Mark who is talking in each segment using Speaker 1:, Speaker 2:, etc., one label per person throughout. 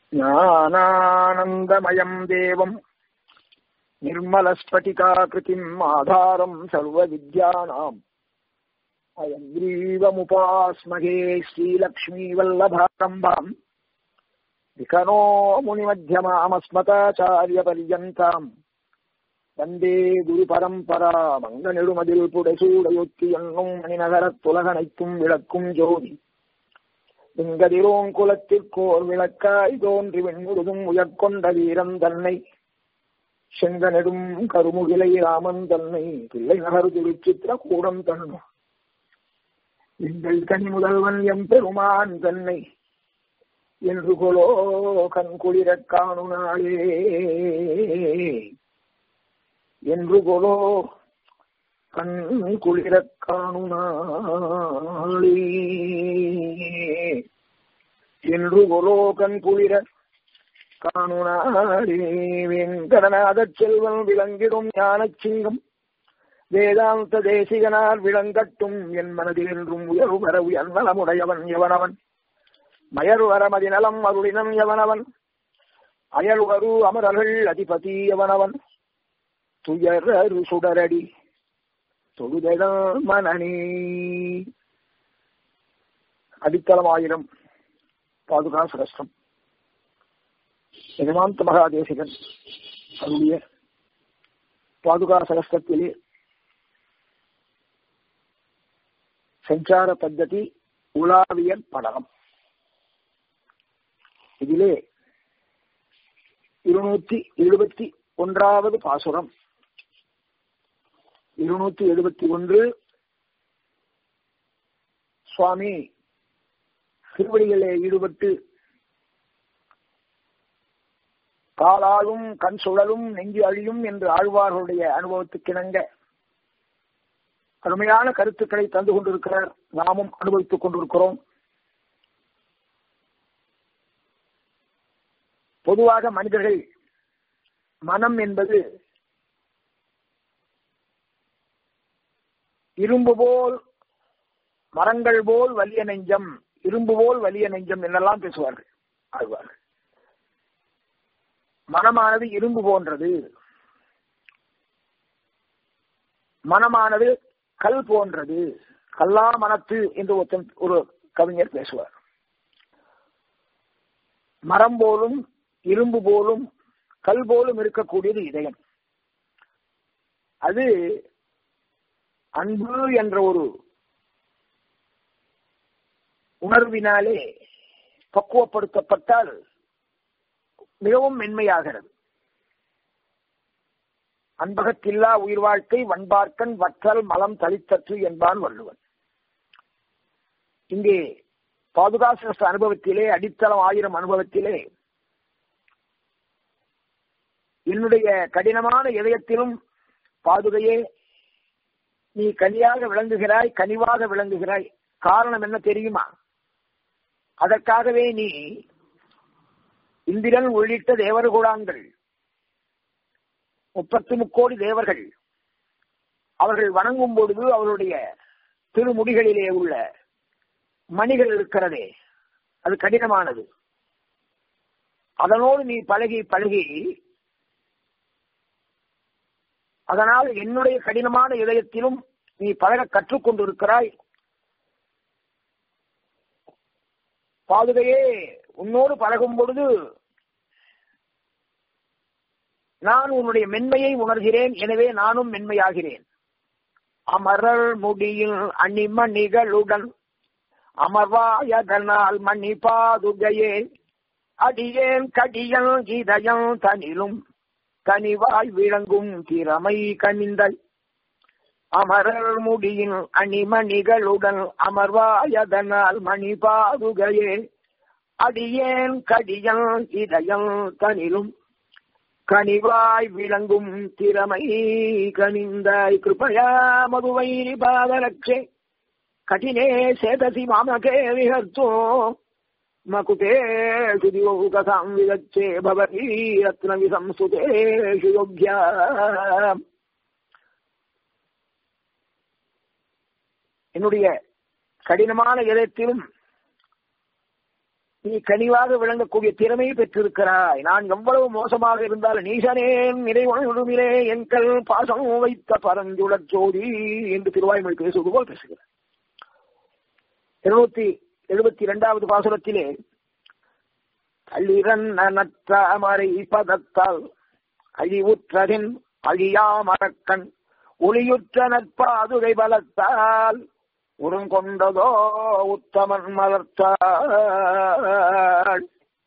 Speaker 1: ज्ञानानन्दमयम् देवम् निर्मलस्फटिकाकृतिम् आधारम् सर्वविद्यानाम् अयग्रीवमुपास्महे श्रीलक्ष्मीवल्लभारम्भाम् विकनो मुनिमध्यमामस्मताचार्यपर्यन्ताम् வந்தே குரு பரம்பரா மங்க நெடுமதில் புடைசூடையொத்தி என்னும் மணிநகரத்துலகனைத்தும் விளக்கும் ஜோதி இங்கதிரோங்குலத்திற்கோர் விளக்காய் தோன்றி வெண்முழுதும் உயர்கொண்ட வீரன் தன்னை செங்கனெடும் கருமுகிலை ராமன் தன்னை பிள்ளை நகர் திருச்சித்திர கூடம் தன்னை எங்கள் கனி முதல்வன் எம் பெருமான் தன்னை என்று கொலோ கண் குளிரக் காணு நாளே என்று கொலோ கண் குளிரக் காணு நாளே என்று கொலோ கண் குளிர காணுனாரே வெங்கடநாத செல்வன் விளங்கிடும் ஞானச் சிங்கம் வேதாந்த தேசிகனார் விளங்கட்டும் என் மனதில் என்றும் உயர்வு வர உயர்நலமுடையவன் எவனவன் மயர் வரமதி நலம் அருளினம் எவனவன் அயல்வரு அமரர்கள் அதிபதி எவனவன் துயரரு சுடரடி தொழுதல் மனநே அடித்தளம் ஆயிரம் பாதுகா சிரஸ்டம் எஜமாந்த மகாதேசிகன் அவருடைய பாதுகா சகஸ்தத்திலே சஞ்சார பத்ததி உலாவியல் படலம் இதிலே இருநூத்தி எழுபத்தி ஒன்றாவது பாசுரம் இருநூத்தி எழுபத்தி ஒன்று சுவாமி திருவடிகளே ஈடுபட்டு காலாலும் கண் சுழலும் நெஞ்சு அழியும் என்று ஆழ்வார்களுடைய அனுபவத்துக்கிணங்க அருமையான கருத்துக்களை தந்து கொண்டிருக்கிறார் நாமும் அனுபவித்துக் கொண்டிருக்கிறோம் பொதுவாக மனிதர்கள் மனம் என்பது இரும்பு போல் மரங்கள் போல் வலிய நெஞ்சம் இரும்பு போல் வலிய நெஞ்சம் என்னெல்லாம் பேசுவார்கள் ஆழ்வார்கள் மனமானது இரும்பு போன்றது மனமானது கல் போன்றது கல்லா மனத்து என்று ஒரு கவிஞர் பேசுவார் மரம் போலும் இரும்பு போலும் கல் போலும் இருக்கக்கூடியது இதயம் அது அன்பு என்ற ஒரு உணர்வினாலே பக்குவப்படுத்தப்பட்டால் மிகவும் மென்மையாகிறது அன்பகத்தில்லா உயிர் வாழ்க்கை வன்பார்க்கன் வற்றல் மலம் தளித்தற்று என்பான் வள்ளுவன் இங்கே பாதுகாச அனுபவத்திலே அடித்தளம் ஆயிரம் அனுபவத்திலே என்னுடைய கடினமான இதயத்திலும் பாதுகையே நீ கனியாக விளங்குகிறாய் கனிவாக விளங்குகிறாய் காரணம் என்ன தெரியுமா அதற்காகவே நீ இந்திரன் உள்ளிட்ட தேவர்குடாங்கள் முப்பத்தி முக்கோடி தேவர்கள் அவர்கள் வணங்கும் பொழுது அவருடைய திருமுடிகளிலே உள்ள மணிகள் இருக்கிறதே அது கடினமானது அதனோடு நீ பழகி பழகி அதனால் என்னுடைய கடினமான இதயத்திலும் நீ பழக கற்றுக்கொண்டிருக்கிறாய் பாதுகையே உன்னோடு பழகும் பொழுது நான் உன்னுடைய மென்மையை உணர்கிறேன் எனவே நானும் மென்மையாகிறேன் அமரர் முடியில் அணிமணிகளுடன் அமர்வாயதனால் மணி பாதுகையே அடியேன் கடியல் இதயம் தனிலும் கனிவாய் விளங்கும் திறமை கனிந்தல் அமரர் முடியின் அணிமணிகளுடன் அமர்வாயதனால் மணி பாதுகையே அடியேன் கடியல் இதயம் தனிலும் கனிவாய் விளங்கும் திறமை கனிந்தாய் கிருபயா மதுவைரி பாதலக்ஷே கடினே சேதசி மாமகே விஹர்த்தோ மகுதேஷு திவோகசாம் விதச்சே பவதி ரத்ன விசம்சுதேஷு யோக்யா என்னுடைய கடினமான இதயத்திலும் நீ கனிவாக விளங்கக்கூடிய திறமையை பெற்றிருக்கிறாய் நான் எவ்வளவு மோசமாக இருந்தாலும் நீசனேன் நிறைவுமிலே எங்கள் பாசம் வைத்த பரஞ்சுடற் ஜோதி என்று திருவாய்மொழி பேசுவது போல் பேசுகிறார் இருநூத்தி எழுபத்தி இரண்டாவது பாசுரத்திலே கள்ளிரன்னற்றாமரை பதத்தால் அழிவுற்றதின் அழியாமரக்கண் ஒளியுற்ற நற்பாதுகை பலத்தால் உருங்கொண்டதோ உத்தமன் மலர்த்தாள்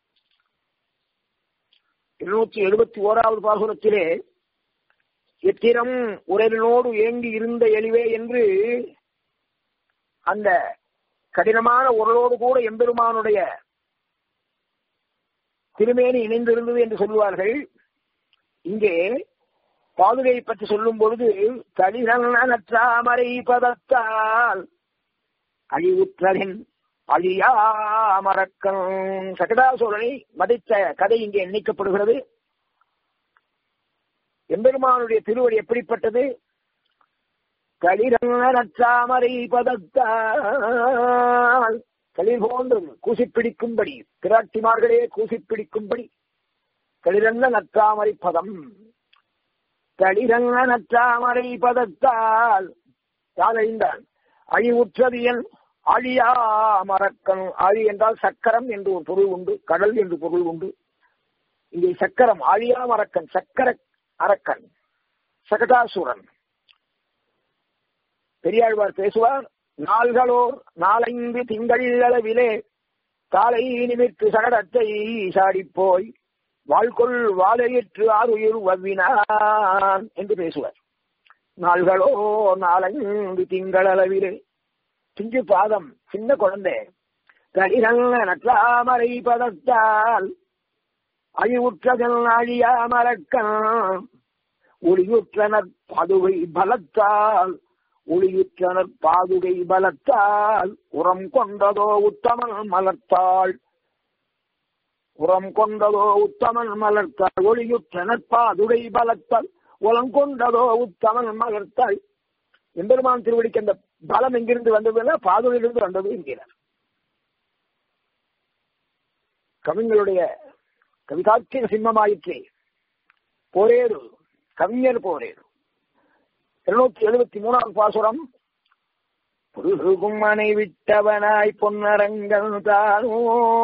Speaker 1: இருநூற்றி எழுபத்தி ஓராவது பாசுரத்திலே எத்திரம் உரலினோடு ஏங்கி இருந்த எளிவே என்று அந்த கடினமான உரலோடு கூட எம்பெருமானுடைய திருமேனி இணைந்திருந்தது என்று சொல்லுவார்கள் இங்கே பாதுகை பற்றி சொல்லும் பொழுது தளிரமரை பதத்தால் அழிவுற்றலின் அழியாமரக்கம் சகடாசோழனை மதித்த கதை இங்கே நினைக்கப்படுகிறது எம்பெருமானுடைய திருவடி எப்படிப்பட்டது களிரமரை பதத்தால் களிர் போன்றது கூசிப்பிடிக்கும்படி பிராட்டிமார்களே கூசிப்பிடிக்கும்படி களிரங்க நற்றாமரை பதம் களிரங்க நற்றாமரை பதத்தால் யாழைந்தான் அழிவுற்றவியல் அழியா மரக்கன் அழி என்றால் சக்கரம் என்று ஒரு பொருள் உண்டு கடல் என்று பொருள் உண்டு இங்கே சக்கரம் அழியா மரக்கன் சக்கர அரக்கன் சகடாசுரன் பெரியாழ்வார் பேசுவார் நாள்களோர் நாலைந்து திங்கள் அளவிலே காலை நிமித்து சகடத்தை சாடிப்போய் வாழ்கொள் வாழையிற்று ஆறுயிர் வவ்வினான் என்று பேசுவார் நாள்களோ நாலஞ்சு திங்கள் அளவிலே சிஞ்சு பாதம் சின்ன குழந்தை கடிதல்ல நற்றாமரை பதத்தால் அழிவுற்றதல் அழியாமரக்கம் ஒளியுற்றனர் பதுவை பலத்தால் ஒளியுற்றனர் பாதுகை பலத்தால் உரம் கொண்டதோ உத்தமன் மலர்த்தாள் உரம் கொண்டதோ உத்தமன் மலர்த்தாள் ஒளியுற்றனர் பாதுகை பலத்தால் உலம் கொண்டதோ உத்தமன் மலர்த்தாள் எம்பெருமான் திருவடிக்கு அந்த பலம் எங்கிருந்து வந்ததுன்னா பாதுகையிலிருந்து வந்தது என்கிறார் கவிஞருடைய கவிதாக்கிய சிம்மமாயிற்றே போரேறு கவிஞர் போரேறு இருநூத்தி எழுபத்தி மூணாவது பாசுரம் புல்கும் மனை விட்டவனாய் பொன்னரங்கன் தானோ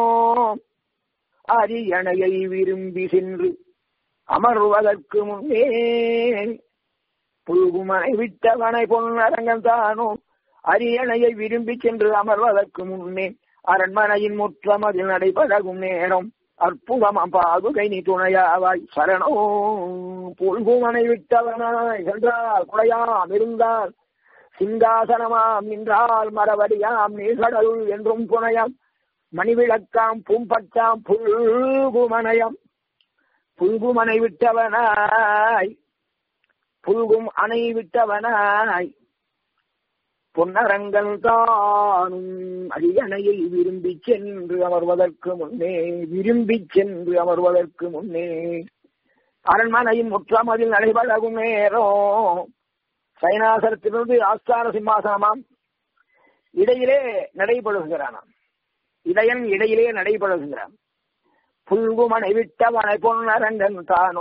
Speaker 1: அரியணையை விரும்பி சென்று அமர்வதற்கு முன்னே புல்குமனை விட்டவனை பொன்னரங்கன் தானோ அரியணையை விரும்பி சென்று அமர்வதற்கு முன்னே அரண்மனையின் முற்றம் அதில் நடைபழகும் நேரம் அற்புதமாம் பாதுகை நீ துணையாவாய் சரணோ புல்குமனை விட்டவனாய் சென்றால் குடையாம் இருந்தால் சிங்காசனமாம் நின்றால் மரவடியாம் நீர்கடலுள் என்றும் புனையாம் மணிவிளக்காம் பூம்பட்டாம் புல்குமனையம் புல்குமனை விட்டவனாய் புல்கும் அணை விட்டவனாய் பொன்னரங்கன் தானும் அரியணையை விரும்பி சென்று அமர்வதற்கு முன்னே விரும்பி சென்று அமர்வதற்கு முன்னே அரண்மனையின் முற்றம் அதில் நடைபழகும் நேரம் சைனாசனத்திலிருந்து ஆஸ்தான சிம்மாசனமாம் இடையிலே நடைபெறுகிறானாம் இடையன் இடையிலே நடைபெறுகிறான் புல்குமனை விட்டவனை பொன்னரங்கன் தானோ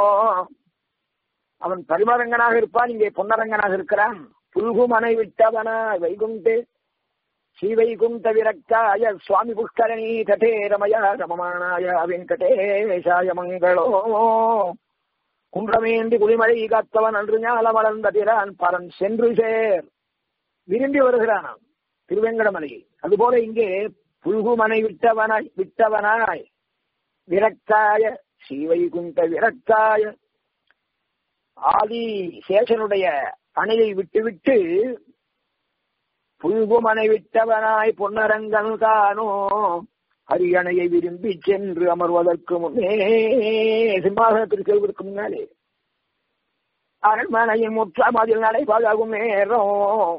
Speaker 1: அவன் பரிமரங்கனாக இருப்பான் இங்கே பொன்னரங்கனாக இருக்கிறான் புல்குமனை விட்டவன வைகுண்டே ஸ்ரீவைகுண்ட விரக்தாய சுவாமி புஷ்கரணி தட்டே ரமய ரமமானாய வெங்கடேஷாய மங்களோ குன்றமேந்தி குளிமழை காத்தவன் அன்று ஞால வளர்ந்த பிறான் பரன் சென்று சேர் விரும்பி வருகிறானாம் திருவேங்கடமலையில் அதுபோல இங்கே புல்குமனை விட்டவனாய் விட்டவனாய் விரக்தாய ஸ்ரீவைகுண்ட விரக்தாய ஆதி சேஷனுடைய அணையை விட்டுவிட்டு புல்குமனை விட்டவனாய் பொன்னரங்கன் தானோ ஹரியணையை விரும்பி சென்று அமர்வதற்கு முன்னே சிம்மாசனத்தில் செல்வதற்கு முன்னாலே அரண்மனையின் முற்றம் அதில் நடைபழகும் நேரம்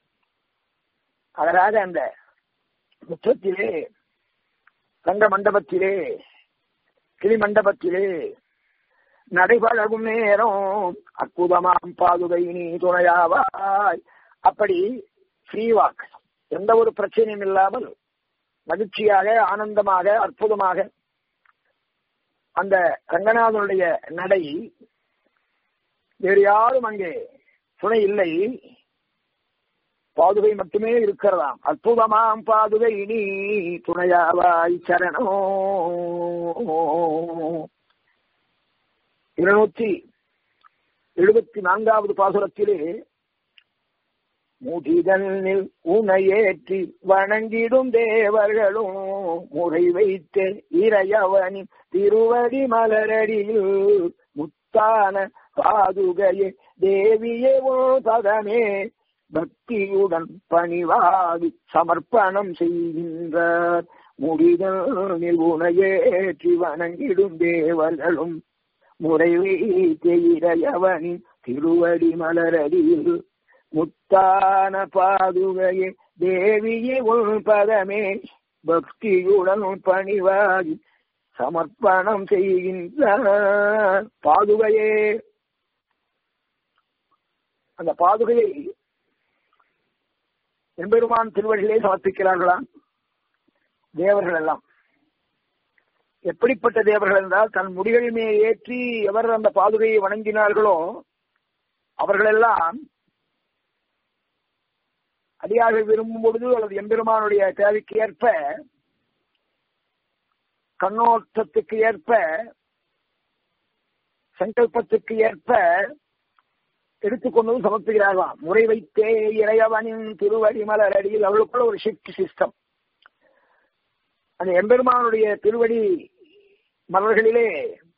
Speaker 1: அதனாக அந்த முற்றத்திலே ரங்க மண்டபத்திலே கிளி மண்டபத்திலே நடைபழகும் நேரம் அற்புதமாம் பாதுகை நீ துணையாவாய் அப்படி ஃப்ரீவாக் எந்த ஒரு பிரச்சனையும் இல்லாமல் மகிழ்ச்சியாக ஆனந்தமாக அற்புதமாக அந்த ரங்கநாதனுடைய நடை வேறு யாரும் அங்கே துணை இல்லை பாதுகை மட்டுமே இருக்கிறதாம் அற்புதமாம் பாதுகை நீ துணையாவாய் சரணோ இருநூற்றி எழுபத்தி நான்காவது பாசுரத்திலே முடிதனில் உனையேற்றி வணங்கிடும் தேவர்களும் முறை வைத்து இறையவனின் திருவடி மலரடியில் முத்தான பாதுகையே தேவியே ஓ பதமே பக்தியுடன் பணிவாதி சமர்ப்பணம் செய்கின்றார் முடிதனில் உனையேற்றி வணங்கிடும் தேவர்களும் முறை வைத்து இறையவனின் திருவடி மலரடியில் முத்தான பாதுகையே தேவியே உன் பதமே பக்தியுடன் பணிவாகி சமர்ப்பணம் செய்கின்ற பாதுகையே அந்த பாதுகையை எம்பெருமான் திருவடியிலே சமர்ப்பிக்கிறார்களாம் தேவர்கள் எல்லாம் எப்படிப்பட்ட தேவர்கள் என்றால் தன் முடிகளிலே ஏற்றி எவர் அந்த பாதுகையை வணங்கினார்களோ அவர்களெல்லாம் அடியார்கள் விரும்பும் பொழுது அல்லது எம்பெருமானுடைய தேவைக்கு ஏற்ப கண்ணோட்டத்துக்கு ஏற்ப சங்கல்பத்துக்கு ஏற்ப எடுத்துக்கொண்டு சமர்ப்பிக்கிறார்களாம் முறை வைத்தே இறையவனின் திருவடி மலர் அடியில் அவளுக்குள்ள ஒரு ஷிஃப்ட் சிஸ்டம் அந்த எம்பெருமானுடைய திருவடி மலர்களிலே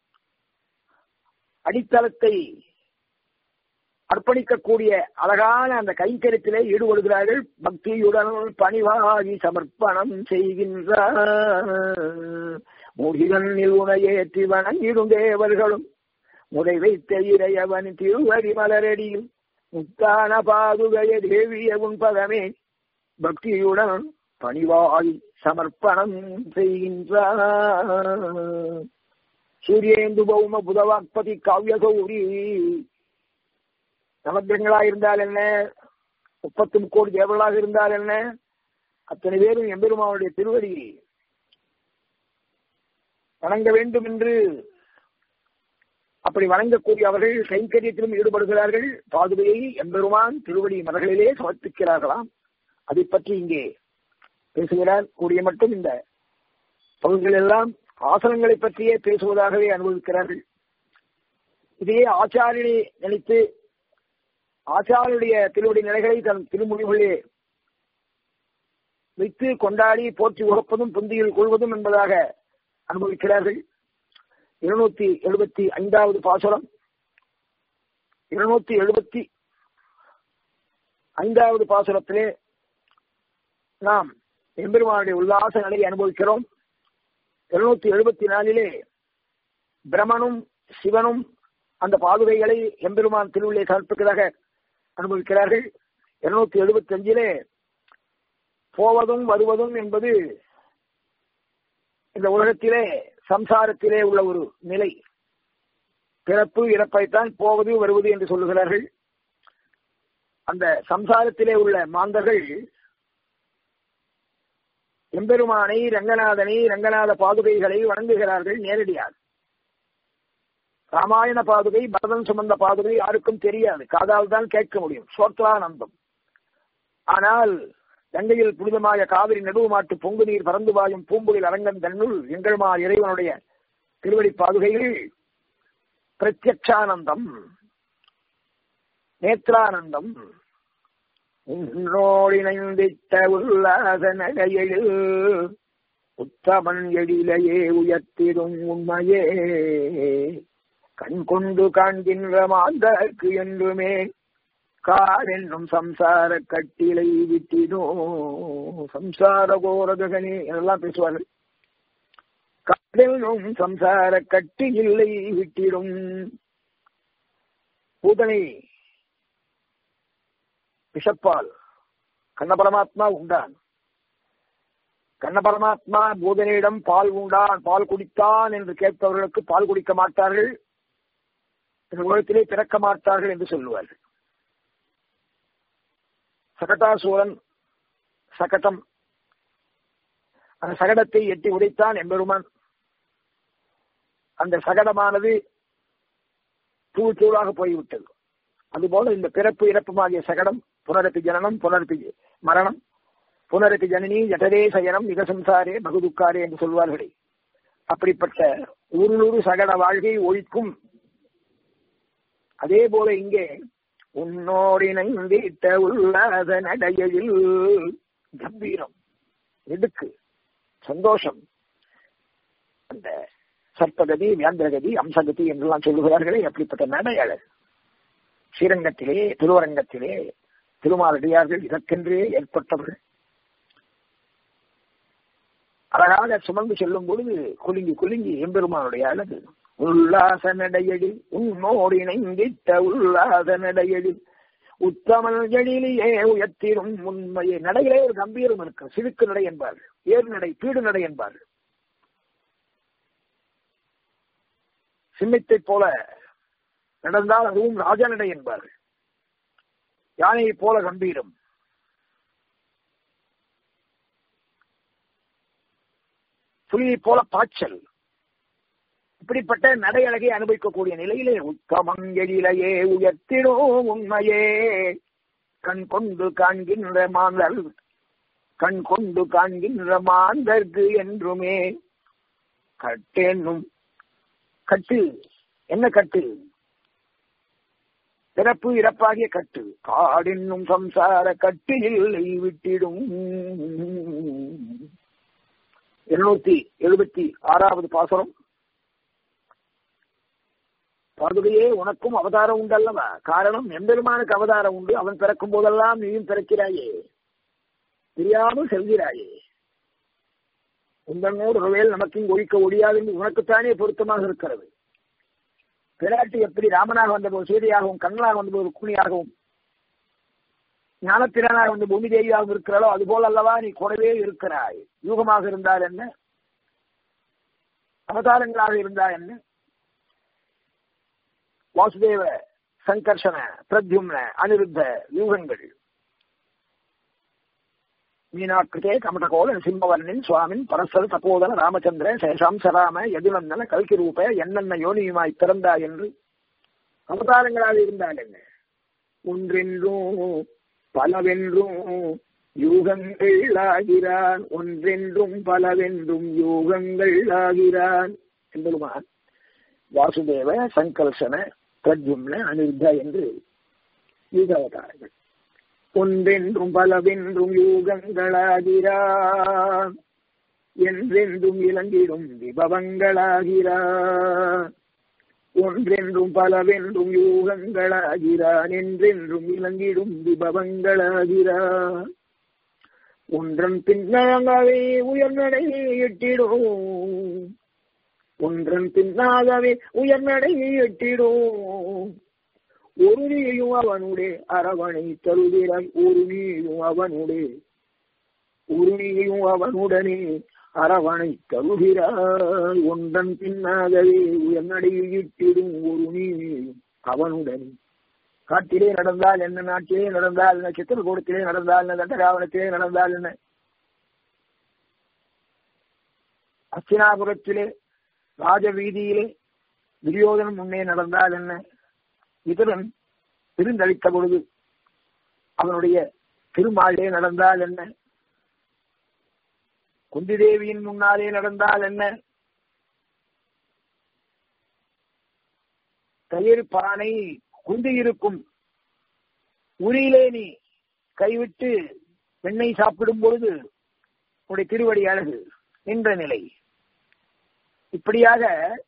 Speaker 1: அடித்தளத்தை அர்ப்பணிக்கக்கூடிய அழகான அந்த கைங்கரியத்திலே ஈடுபடுகிறார்கள் பக்தியுடன் பணிவாகி சமர்ப்பணம் செய்கின்றார் முடிதன்னில் உனையேற்றி வணங்கிடும் தேவர்களும் முறை வைத்த இறையவன் திருவடி மலரடியில் முத்தான பாதுகைய தேவிய உன் பதமே பக்தியுடன் பணிவாகி சமர்ப்பணம் செய்கின்றார் சூரியேந்து பௌம புதவாக்பதி காவிய கௌரி நவகிரகங்களா இருந்தால் என்ன முப்பத்தி முக்கோடி தேவர்களாக இருந்தால் என்ன அத்தனை பேரும் எம்பெருமானுடைய திருவடி வணங்க வேண்டும் என்று அப்படி வணங்கக்கூடிய அவர்கள் கைங்கரியத்திலும் ஈடுபடுகிறார்கள் பாதுகையை எம்பெருமான் திருவடி மலர்களிலே சமர்ப்பிக்கிறார்களாம் அதை பற்றி இங்கே பேசுகிறார் கூடிய மட்டும் இந்த பகுதிகள் எல்லாம் ஆசனங்களை பற்றியே பேசுவதாகவே அனுபவிக்கிறார்கள் இதையே ஆச்சாரியனை நினைத்து ஆச்சாரியனுடைய திருவடி நிலைகளை தன் திருமொழிகளிலே வைத்து கொண்டாடி போற்றி உகப்பதும் புந்தியில் கொள்வதும் என்பதாக அனுபவிக்கிறார்கள் இருநூத்தி எழுபத்தி ஐந்தாவது பாசுரம் இருநூத்தி எழுபத்தி ஐந்தாவது பாசுரத்திலே நாம் எம்பெருமானுடைய உல்லாச நிலையை அனுபவிக்கிறோம் இருநூத்தி எழுபத்தி நாலிலே பிரமனும் சிவனும் அந்த பாதுகைகளை எம்பெருமான் திருவிழை சமர்ப்பிக்கிறதாக அனுபவிக்கிறார்கள் இருநூத்தி எழுபத்தி அஞ்சிலே போவதும் வருவதும் என்பது இந்த உலகத்திலே சம்சாரத்திலே உள்ள ஒரு நிலை பிறப்பு இறப்பைத்தான் போவது வருவது என்று சொல்லுகிறார்கள் அந்த சம்சாரத்திலே உள்ள மாந்தர்கள் எம்பெருமானை ரங்கநாதனை ரங்கநாத பாதுகைகளை வணங்குகிறார்கள் நேரடியாக ராமாயண பாதுகை பரதன் சுமந்த பாதுகை யாருக்கும் தெரியாது காதால் தான் கேட்க முடியும் சோத்ரானந்தம் ஆனால் கங்கையில் புனிதമായ காவிரி நடுவு மாட்டு பொங்கு நீர் பறந்து வாயும் பூம்புகில் அரங்கன் தன்னுள் எங்கள்மா இறைவனுடைய திருவடி பாதுகைகள் பிரத்யக்ஷானந்தம் நேத்ரானந்தம் உன்னோடிணைந்திட்ட உல்லாச நகையில் உத்தமன் எழிலையே உயர்த்திடும் உண்மையே கண் கொண்டு காண்கின்ற மாந்தற்கு என்றுமே கார் என்னும் சம்சார கட்டிலை விட்டினோ சம்சார கோரகனே எல்லாம் பேசுவார்கள் காதலும் சம்சார கட்டி இல்லை விட்டிடும் பூதனை விஷப்பால் கண்ண பரமாத்மா உண்டான் கண்ண பரமாத்மா பூதனிடம் பால் உண்டான் பால் குடித்தான் என்று கேட்பவர்களுக்கு பால் குடிக்க மாட்டார்கள் இந்த உலகத்திலே பிறக்க மாட்டார்கள் என்று சொல்லுவார்கள் சகட்டாசூரன் சகட்டம் அந்த சகடத்தை எட்டி உடைத்தான் எம்பெருமான் அந்த சகடமானது தூள் தூளாக போய்விட்டது அதுபோல இந்த பிறப்பு இறப்புமாகிய சகடம் புனரப்பி ஜனனம் புனரப்பி மரணம் புனரப்பி ஜனனி ஜடரே சயனம் மிக சம்சாரே பகுதுக்காரே என்று சொல்வார்களே அப்படிப்பட்ட உருளுரு சகட வாழ்கை ஒழிக்கும் அதே போல இங்கே உன்னோடிணைந்திட்ட உள்ளாத நடையில் கம்பீரம் எதுக்கு சந்தோஷம் அந்த சர்ப்பகதி வியாந்திரகதி அம்சகதி என்றெல்லாம் சொல்லுகிறார்களே அப்படிப்பட்ட நடை அழகு ஸ்ரீரங்கத்திலே திருவரங்கத்திலே திருமாலடியார்கள் இதற்கென்றே ஏற்பட்டவர்கள் அழகாக சுமந்து செல்லும் பொழுது குலுங்கி குலுங்கி எம்பெருமானுடைய அழகு உல்லாச நடையடி உன்னோடு இணைந்திட்ட உல்லாச நடையடி உத்தமல் எழிலியே உயர்த்திரும் உண்மையே நடையிலே ஒரு கம்பீரம் இருக்கு சிறுக்கு நடை என்பார்கள் ஏறு நடை பீடு நடை என்பார்கள் சிம்மத்தை போல நடந்தால் அதுவும் ராஜா நடை என்பார்கள் யானையை போல கம்பீரம் புலியை போல பாய்ச்சல் இப்படிப்பட்ட நடையழகை அனுபவிக்கக்கூடிய நிலையிலே உத்தமங்கெழிலையே உயர்த்திடோ உண்மையே கண் கொண்டு காண்கின்ற மாந்தர் கண் கொண்டு காண்கின்ற மாந்தர்க்கு என்றுமே கட்டென்னும் கட்டு என்ன கட்டு பிறப்பு இறப்பாகிய கட்டு காடென்னும் சம்சார கட்டு இல்லை விட்டிடும் இருநூத்தி எழுபத்தி ஆறாவது பாசனம் பாதுகையே உனக்கும் அவதாரம் உண்டு அல்லவா காரணம் எம்பெருமானுக்கு அவதாரம் உண்டு அவன் பிறக்கும் போதெல்லாம் நீயும் பிறக்கிறாயே தெரியாமல் செல்கிறாயே உந்தனோடு ஒருவேள் நமக்கும் ஒழிக்க ஒழியாது என்று உனக்குத்தானே பொருத்தமாக இருக்கிறது பிராட்டி எப்படி ராமனாக வந்தபோது சீதையாகவும் கண்ணனாக வந்தபோது குணியாகவும் ஞானத்திறனாக வந்து பூமி தேவியாகவும் இருக்கிறாளோ அதுபோல் அல்லவா நீ கூடவே இருக்கிறாய் யூகமாக இருந்தால் என்ன அவதாரங்களாக இருந்தால் என்ன வாசுதேவ சங்கர்ஷன பிரத்யும்ன அனிருத்த யூகங்கள் மீனாக்கிருதே கமடகோல சிம்மவர்ணின் சுவாமின் பரஸ்பர தப்போதன ராமச்சந்திர சேஷாம் சராம எதுநந்தன கல்கி ரூப என்னென்ன யோனியுமாய் பிறந்தாய் என்று அவதாரங்களாக இருந்தால் என்ன ஒன்றென்றும் பலவென்றும் யூகங்கள் ஆகிறான் ஒன்றென்றும் பலவென்றும் யூகங்கள் ஆகிறான் என்பதுமான் வாசுதேவ சங்கல்சன பிரத்யும்ன அனிருத்த என்று யூக அவதாரங்கள் ஒன்றென்றும் பலவென்றும் யூகங்களாகிறான் என்றென்றும் இளங்கிடும் விபவங்களாகிறான் ஒன்றென்றும் பலவென்றும் யூகங்களாகிறான் என்றென்றும் இளங்கிடும் விபவங்களாகிறான் ஒன்றன் பின்னாகவே உயர்நடை எட்டிடும் ஒன்றன் பின்னாகவே உயர்நடை எட்டிடும் ஒரு நீயும் அவனுடைய அரவணை தருகிறாய் ஒரு நீயும் அவனுடைய ஒரு நீயும் அவனுடனே அரவணை தருகிறாய் ஒன்றன் பின்னாகவே உயர்நடையிட்டிடும் ஒரு நீயும் அவனுடனே காட்டிலே நடந்தால் என்ன நாட்டிலே நடந்தால் என்ன சித்திரகூடத்திலே நடந்தால் என்ன தண்டராவணத்திலே நடந்தால் என்ன அச்சினாபுரத்திலே ராஜவீதியிலே துரியோதனம் முன்னே நடந்தால் என்ன இதரன் திருந்தளித்த பொழுது அவனுடைய திருமாலே நடந்தால் என்ன குந்தி தேவியின் முன்னாலே நடந்தால் என்ன தயிர் பானை குந்தி இருக்கும் உரியிலே நீ கைவிட்டு வெண்ணெய் சாப்பிடும் பொழுது உடைய திருவடி அழகு என்ற நிலை இப்படியாக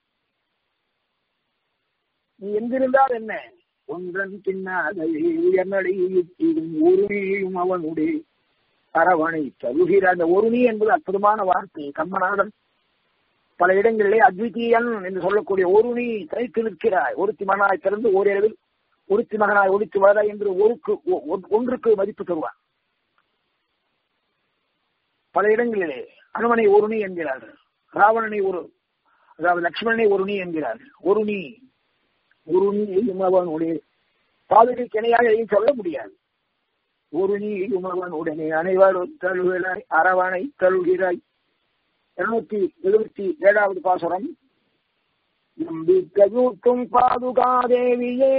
Speaker 1: நீ எங்கிருந்தால் என்ன ஒன்றன் பின்னாலே உயர்நடையும் ஒருமையும் அவனுடைய அரவணை தருகிற அந்த ஒருணி என்பது அற்புதமான வார்த்தை கம்மநாதன் பல இடங்களிலே அத்விதீயன் என்று சொல்லக்கூடிய ஒருணி தனித்து நிற்கிறாய் ஒருத்தி மகனாய் திறந்து ஓரிரவில் ஒருத்தி மகனாய் ஒழித்து வர என்று ஒருக்கு ஒன்றுக்கு மதிப்பு தருவான் பல இடங்களிலே அனுமனை ஒருணி என்கிறார்கள் ராவணனை ஒரு அதாவது லக்ஷ்மணனை ஒருணி என்கிறார்கள் ஒருணி ஒருணியும் அவனுடைய பாதுகை கிணையாக எதையும் சொல்ல முடியாது ஒரு நீயும் அவனுடனே அனைவரும் தழுகிறாய் அரவணை தழுகிறாய் இருநூத்தி எழுபத்தி ஏழாவது பாசுரம் நம்பிக்கையூட்டும் பாதுகாதேவியே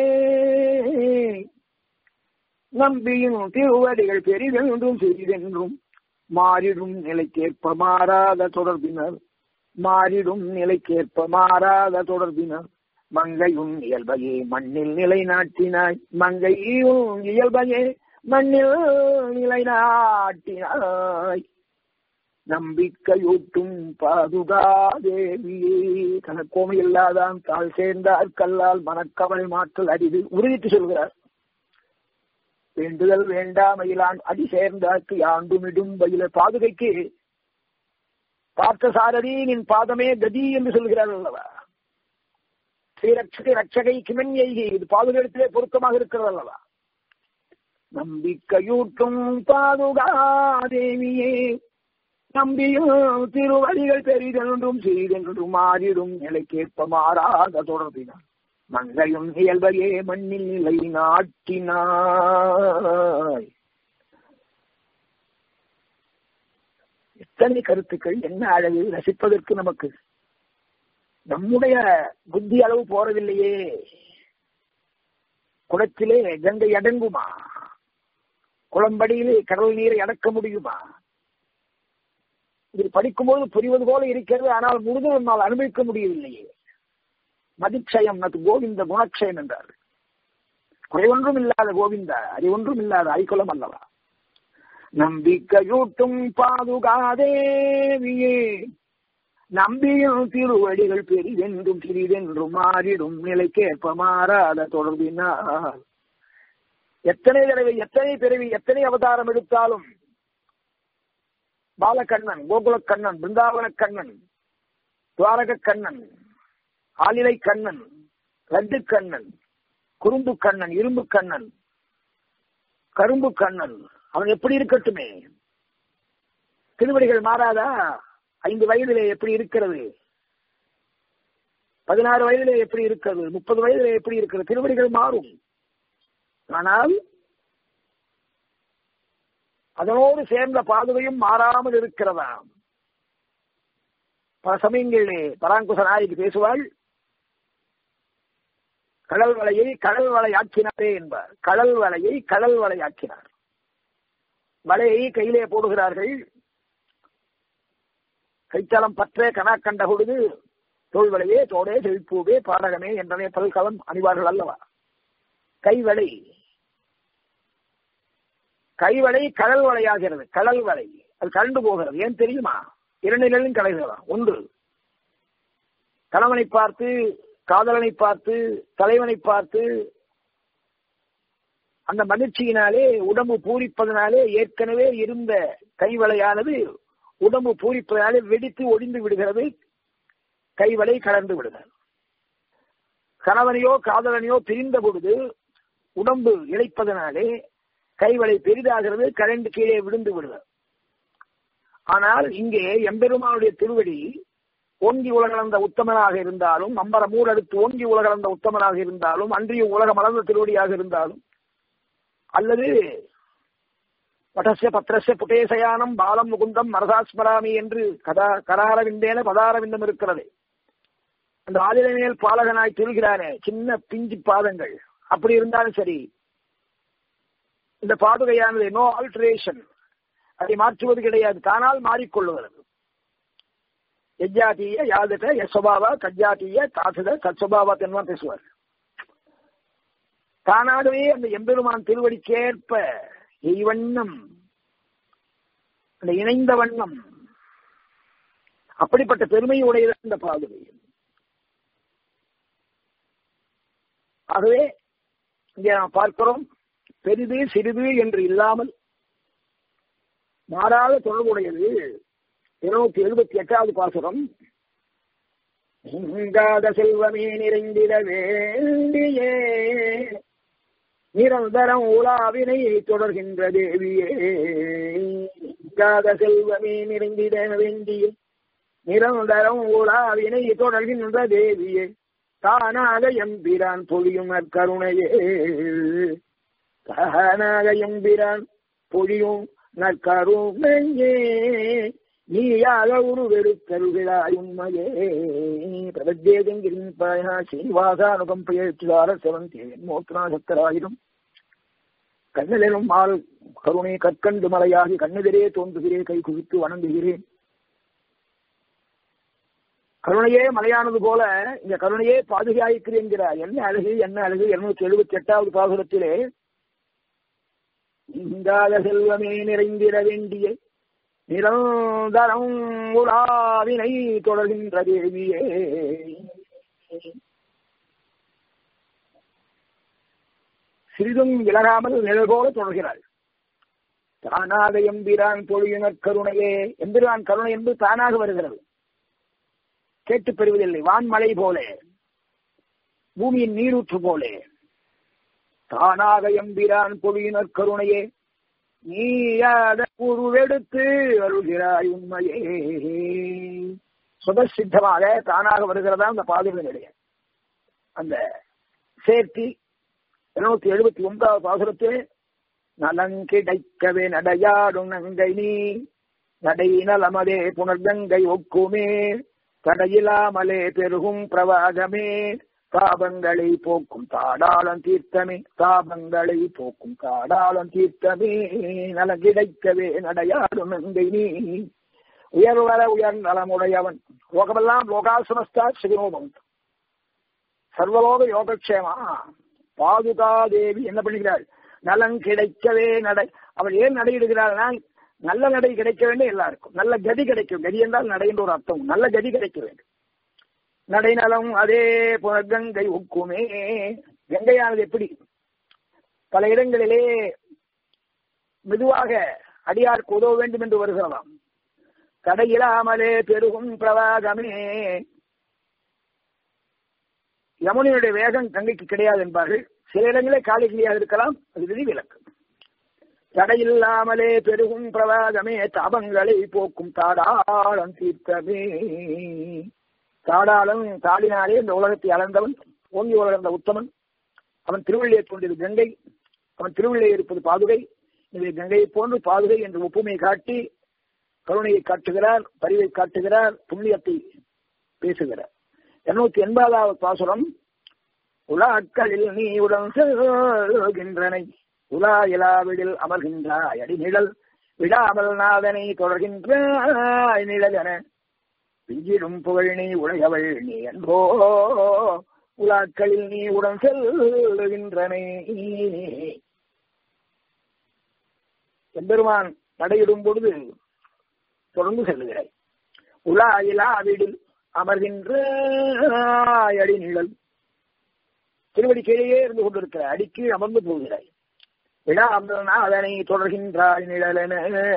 Speaker 1: நம்பியும் திருவடிகள் பெரிதென்றும் சிறிதென்றும் மாறிடும் நிலைக்கேற்ப மாறாத தொடர்பினர் மாறிடும் நிலைக்கேற்ப மாறாத தொடர்பினர் மங்கையும் இயல்பையே மண்ணில் நிலைநாட்டினாய் மங்கையும் இயல்பையே மண்ணில் நிலைநாட்டினாய் நம்பிக்கையூட்டும் பாதுகாதேவியே கணக்கோமை இல்லாதான் தாழ் சேர்ந்தார் கல்லால் மனக்கவலை மாற்றல் அரிது உறுதித்து சொல்கிறார் வேண்டுதல் வேண்டாமையிலான் அடி சேர்ந்தாக்கு ஆண்டுமிடும் பயில பாதுகைக்கு பார்த்த சாரதி நின் பாதமே கதி என்று சொல்கிறார் அல்லவா ஸ்ரீரட்சகை ரட்சகை கிமன்யைகி இது பாதுகாத்திலே பொருத்தமாக இருக்கிறது அல்லவா நம்பிக்கையூட்டும் பாதுகாதேவியே நம்பியும் திருவடிகள் பெரிதென்றும் சிறிதென்றும் மாறிடும் நிலைக்கேற்ப மாறாத தொடர்பினார் மங்கையும் இயல்பையே மண்ணில் நிலை நாட்டினாய் எத்தனை கருத்துக்கள் என்ன அழகு ரசிப்பதற்கு நமக்கு நம்முடைய புத்தி அளவு போறதில்லையே குளத்திலே கங்கை அடங்குமா குளம்படியிலே கடல் நீரை அடக்க முடியுமா இது படிக்கும்போது புரிவது போல இருக்கிறது ஆனால் முழுதும் நம்மால் அனுபவிக்க முடியவில்லையே மதிக்ஷயம் அது கோவிந்த குணக்ஷயம் என்றார் குறைவொன்றும் இல்லாத கோவிந்தா அது ஒன்றும் இல்லாத ஐக்குலம் அல்லவா நம்பிக்கையூட்டும் பாதுகாதேவியே நம்பியும் திருவடிகள் பெரிதென்றும் சிறிதென்றும் மாறிடும் நிலைக்கேற்ப மாறாத தொடர்பினால் எத்தனை தடவை எத்தனை பிறவி எத்தனை அவதாரம் எடுத்தாலும் பாலகண்ணன் கோகுலக்கண்ணன் பிருந்தாவன கண்ணன் துவாரக கண்ணன் ஆலிலை கண்ணன் லட்டு கண்ணன் குறும்பு கண்ணன் இரும்பு கண்ணன் கரும்பு கண்ணன் அவன் எப்படி இருக்கட்டுமே திருவடிகள் மாறாதா ஐந்து வயதிலே எப்படி இருக்கிறது பதினாறு வயதிலே எப்படி இருக்கிறது முப்பது வயதிலே எப்படி இருக்கிறது திருவடிகள் மாறும் ஆனால் அதனோடு சேர்ந்த பாதுகையும் மாறாமல் இருக்கிறதா பல சமயங்களிலே பராங்குச நாயகி பேசுவாள் கடல் வலையை கடல் வலை ஆக்கினாரே என்பார் கடல் வலையை கடல் வலை ஆக்கினார் வலையை கையிலே போடுகிறார்கள் கைத்தளம் பற்ற கனா கண்ட பொழுது தோல்வலையே தோடே செழிப்பூவே பாடகமே என்றனே பல்கலம் அணிவார்கள் அல்லவா கைவலை கைவலை கடல் வலையாகிறது கடல் வலை அது கலண்டு போகிறது ஏன் தெரியுமா இரண்டு நிலையும் கலைகிறதா ஒன்று கணவனை பார்த்து காதலனை பார்த்து தலைவனை பார்த்து அந்த மகிழ்ச்சியினாலே உடம்பு பூரிப்பதனாலே ஏற்கனவே இருந்த கைவளையானது உடம்பு பூரிப்பதனாலே வெடித்து ஒடிந்து விடுகிறது கைவளை கலந்து விடுகிறது கணவனையோ காதலனையோ பிரிந்த பொழுது உடம்பு இழைப்பதனாலே கைவளை பெரிதாகிறது கரண்டு கீழே விழுந்து விடுகிறது ஆனால் இங்கே எம்பெருமானுடைய திருவடி ஓங்கி உலகளந்த உத்தமனாக இருந்தாலும் அம்பர மூடடுத்து ஓங்கி உலகளந்த உத்தமனாக இருந்தாலும் அன்றிய உலக மலர்ந்த திருவடியாக இருந்தாலும் அல்லது பட்டசிய பத்திரசிய புட்டேசயானம் பாலம் முகுந்தம் மரதாஸ்மராமி என்று கதா கராரவிந்தேன பதாரவிந்தம் இருக்கிறது அந்த ஆதிலை மேல் பாலகனாய் திருகிறானே சின்ன பிஞ்சு பாதங்கள் அப்படி இருந்தாலும் சரி இந்த பாதுகையானது நோ ஆல்டரேஷன் அதை மாற்றுவது கிடையாது தானால் மாறிக்கொள்ளுகிறது எஜ்ஜாத்தீய யாதக யஸ்வபாவா கஜ்ஜாத்தீய தாசத சத்ஸ்வபாவா தென்வா பேசுவார் தானாகவே அந்த எம்பெருமான் திருவடிக்கேற்ப எய்வண்ணம் அந்த இணைந்த வண்ணம் அப்படிப்பட்ட பெருமை உடையது இந்த பாதுகை ஆகவே இங்கே நாம் பார்க்கிறோம் பெரிது சிறிது என்று இல்லாமல் மாறாத தொடர்புடையது இருநூத்தி எழுபத்தி எட்டாவது பாசுரம் நீங்காத செல்வமே நிறைந்திட வேண்டியே நிரந்தரம் உலாவினை தொடர்கின்ற தேவியே நீங்காத செல்வமே நிறைந்திட வேண்டிய நிரந்தரம் உலாவினை தொடர்கின்ற தேவியே தானாக எம்பிரான் பொழியும் நற்கருணையே தானாக எம்பிரான் பொழியும் நற்கருணையே நீயாக ஒரு வெறுத்தருகிறாய் உண்மையே பிரபத்தேதங்கிரின் பாயா சீனிவாச அனுகம்பெயர்த்துதார செவந்தே மோத்னா சக்கராயிரம் கண்ணிலும் மால் கருணை கற்கண்டு மலையாகி கண்ணெதிரே தோன்றுகிறேன் கை குவித்து வணங்குகிறேன் கருணையே மலையானது போல இந்த கருணையே பாதுகாக்கிறேன் என்கிறார் என்ன அழகு என்ன அழகு இருநூத்தி எழுபத்தி எட்டாவது பாசுரத்திலே இங்காத செல்வமே நிறைந்திட வேண்டிய நிரந்தரம் உலாவினை தொடர்கின்ற தேவியே சிறிதும் விலகாமல் நிழல் போல தொடர்கிறாள் தானாக எம்பிரான் பொழியினர் கருணையே எம்பிரான் கருணை என்று தானாக வருகிறது கேட்டு பெறுவதில்லை வான்மழை போல பூமியின் நீரூற்று போல தானாக எம்பிரான் பொழியினர் கருணையே நீயாத உருவெடுத்து அருள்கிறாய் உண்மையே சுதசித்தமாக தானாக வருகிறதா அந்த பாதுகாப்பு நிலைய அந்த சேர்த்தி இருநூத்தி எழுபத்தி ஒன்பதாவது பாசுரத்தில் நலங்கிடைக்கவே நடையாடும் நங்கை நீ நடை நலமதே புனர்கங்கை ஒக்குமே தடையிலாமலே பெருகும் பிரவாகமே தாபங்களை போக்கும் தாடாளம் தீர்த்தமே தாபங்களை போக்கும் தாடாளம் தீர்த்தமே நல கிடைக்கவே நடையாடும் நங்கை நீ உயர்வர உயர் நலமுடையவன் லோகமெல்லாம் லோகாசமஸ்தா சிவனோபம் சர்வலோக யோகக்ஷேமா பாதுகா தேவி என்ன பண்ணுகிறாள் நலன் கிடைக்கவே நடை அவள் ஏன் நடையிடுகிறாள்னா நல்ல நடை கிடைக்க வேண்டும் எல்லாருக்கும் நல்ல கதி கிடைக்கும் கதி என்றால் நடை என்ற ஒரு அர்த்தம் நல்ல கதி கிடைக்க வேண்டும் நடைநலம் அதே கங்கை உக்குமே கங்கையானது எப்படி பல இடங்களிலே மெதுவாக அடியாருக்கு உதவ வேண்டும் என்று வருகிறதாம் தடையிலாமலே பெருகும் பிரவாகமே யமுனையுடைய வேகம் கங்கைக்கு கிடையாது என்பார்கள் சில இடங்களே காலிகளியாக இருக்கலாம் அது விதிவிலக்கு தடையில்லாமலே பெருகும் பிரவாகமே தாபங்களை போக்கும் தாடாளம் தீர்த்தமே தாடாளம் தாடினாலே இந்த உலகத்தை அளந்தவன் ஓங்கி உலகந்த உத்தமன் அவன் திருவள்ளியை கொண்டது கங்கை அவன் திருவள்ளியை இருப்பது பாதுகை இதை கங்கையை போன்று பாதுகை என்று ஒப்புமை காட்டி கருணையை காட்டுகிறார் பரிவை காட்டுகிறார் புண்ணியத்தை பேசுகிறார் இருநூத்தி எண்பதாவது பாசுரம் உலாக்களில் நீ உடன் செல்கின்றனை உலா இலாவிடில் அமர்கின்றாய் அடி நிழல் விடாமல் நாதனை தொடர்கின்றாய் நிழல் என பிஞ்சிடும் புகழ் நீ உடையவள் நீ என்போ உலாக்களில் நீ உடன் செல்கின்றனை எம்பெருமான் நடையிடும் பொழுது தொடர்ந்து செல்லுகிறாய் உலா இலாவிடில் அமர்கின்ற அடி நிழல் திருவடி கீழே இருந்து கொண்டிருக்கிற அடிக்கு அமர்ந்து போகிறாய் விடாமல் அதனை தொடர்கின்றாய் நிழலென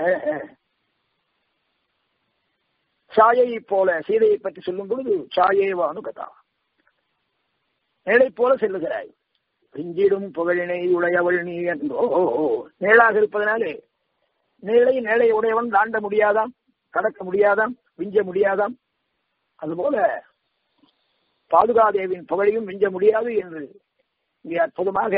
Speaker 1: சாயை போல சீதையை பற்றி சொல்லும் பொழுது சாயேவானு கதா நேளை போல செல்லுகிறாய் பிஞ்சிடும் புகழினை உடையவள் நீ என்றோ நேளாக இருப்பதனாலே நேளை நேளை உடையவன் தாண்ட முடியாதாம் கடக்க முடியாதாம் விஞ்ச முடியாதாம் அதுபோல பாதுகாதேவின் புகழையும் மிஞ்ச முடியாது என்று இங்கே அற்புதமாக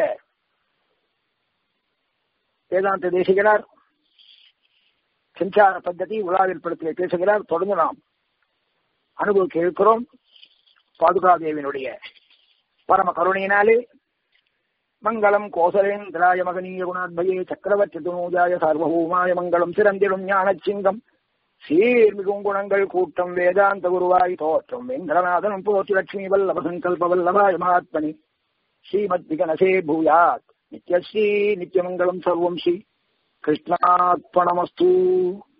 Speaker 1: வேதாந்த தேசிகனார் சஞ்சார பద్ధதி உலாவில் படத்திலே பேசுகிறார் தொடர்ந்து நாம் அனுபவிக்க இருக்கிறோம் பாதுகாதேவினுடைய பரம கருணையினாலே மங்களம் கோசலேந்திராய மகனீய குணாத்பயே சக்கரவர்த்தி துணூஜாய சார்வபூமாய மங்களம் சிறந்திடும் ஞான சிங்கம் சீர்மிகும் குணங்கள் கூட்டம் வேதாந்த குருவாய் தோற்றம் வெங்கடநாதனும் போற்றி லட்சுமி வல்லப சங்கல்ப வல்லபாய மகாத்மனி ஸ்ரீமத் விகனசே பூயாத் நித்யஸ்ரீ நித்யமங்கலம் சர்வம் ஸ்ரீ கிருஷ்ணாத்மணமஸ்து